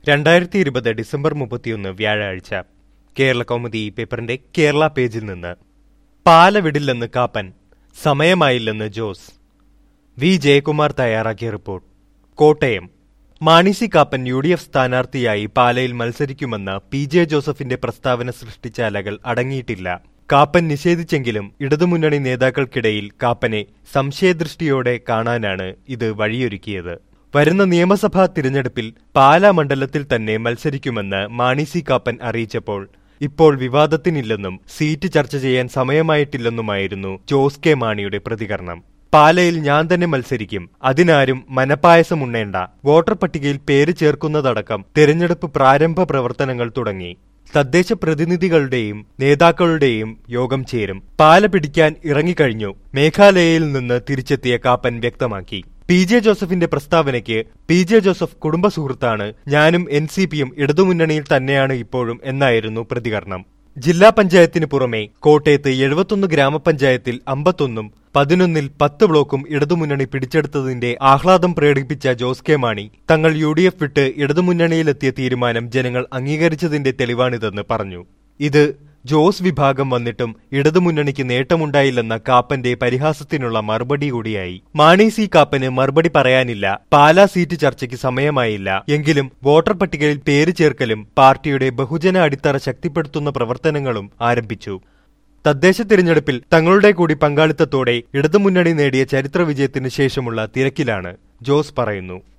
രണ്ടായിരത്തി ഇരുപത് ഡിസംബർ മുപ്പത്തിയൊന്ന് വ്യാഴാഴ്ച കേരള കൗമുദി പേപ്പറിന്റെ കേരള പേജിൽ നിന്ന് പാല വിടില്ലെന്ന് കാപ്പൻ സമയമായില്ലെന്ന് ജോസ് വി ജയകുമാർ തയ്യാറാക്കിയ report Kottayam Mani C Kappan U D F സ്ഥാനാർത്ഥിയായി പാലയിൽ മത്സരിക്കുമെന്ന പി ജെ ജോസഫിന്റെ പ്രസ്താവന സൃഷ്ടിച്ച അലകൾ അടങ്ങിയിട്ടില്ല കാപ്പൻ നിഷേധിച്ചെങ്കിലും ഇടതുമുന്നണി നേതാക്കൾക്കിടയിൽ കാപ്പനെ സംശയദൃഷ്ടിയോടെ കാണാനാണ് ഇത് വഴിയൊരുക്കിയത് വരുന്ന നിയമസഭാ തിരഞ്ഞെടുപ്പിൽ പാലാ മണ്ഡലത്തിൽ തന്നെ മത്സരിക്കുമെന്ന് മാണി സി കാപ്പൻ അറിയിച്ചപ്പോൾ ഇപ്പോൾ വിവാദത്തിനില്ലെന്നും സീറ്റ് ചർച്ച ചെയ്യാൻ സമയമായിട്ടില്ലെന്നുമായിരുന്നു ജോസ് കെ മാണിയുടെ പ്രതികരണം പാലയിൽ ഞാൻ തന്നെ മത്സരിക്കും അതിനാരും മനപ്പായസം ഉണ്ണേണ്ട വോട്ടർ പട്ടികയിൽ പേര് ചേർക്കുന്നതടക്കം തെരഞ്ഞെടുപ്പ് പ്രാരംഭ പ്രവർത്തനങ്ങൾ തുടങ്ങി തദ്ദേശ പ്രതിനിധികളുടെയും നേതാക്കളുടെയും യോഗം ചേരും പാല പിടിക്കാൻ ഇറങ്ങിക്കഴിഞ്ഞു മേഘാലയയിൽ നിന്ന് തിരിച്ചെത്തിയ കാപ്പൻ വ്യക്തമാക്കി പി ജെ ജോസഫിന്റെ പ്രസ്താവനയ്ക്ക് പി ജെ ജോസഫ് കുടുംബ സുഹൃത്താണ് ഞാനും എൻ സി പിയും ഇടതുമുന്നണിയിൽ തന്നെയാണ് ഇപ്പോഴും എന്നായിരുന്നു പ്രതികരണം ജില്ലാ പഞ്ചായത്തിന് പുറമെ കോട്ടയത്ത് എഴുപത്തൊന്ന് ഗ്രാമപഞ്ചായത്തിൽ അമ്പത്തൊന്നും പതിനൊന്നിൽ പത്ത് ബ്ലോക്കും ഇടതുമുന്നണി പിടിച്ചെടുത്തതിന്റെ ആഹ്ലാദം പ്രകടിപ്പിച്ച ജോസ് കെ മാണി തങ്ങൾ യു ഡി എഫ് വിട്ട് ഇടതുമുന്നണിയിലെത്തിയ തീരുമാനം ജനങ്ങൾ അംഗീകരിച്ചതിന്റെ തെളിവാണിതെന്ന് പറഞ്ഞു ഇത് ജോസ് വിഭാഗം വന്നിട്ടും ഇടതുമുന്നണിക്ക് നേട്ടമുണ്ടായില്ലെന്ന കാപ്പന്റെ പരിഹാസത്തിനുള്ള മറുപടി കൂടിയായി മാണി സി കാപ്പന് മറുപടി പറയാനില്ല പാലാ സീറ്റ് ചർച്ചയ്ക്ക് സമയമായില്ല എങ്കിലും വോട്ടർ പട്ടികയിൽ പേര് ചേർക്കലും പാർട്ടിയുടെ ബഹുജന അടിത്തറ ശക്തിപ്പെടുത്തുന്ന പ്രവർത്തനങ്ങളും ആരംഭിച്ചു തദ്ദേശ തിരഞ്ഞെടുപ്പിൽ തങ്ങളുടെ കൂടി പങ്കാളിത്തത്തോടെ ഇടതുമുന്നണി നേടിയ ചരിത്ര വിജയത്തിന് ശേഷമുള്ള തിരക്കിലാണ് ജോസ് പറയുന്നു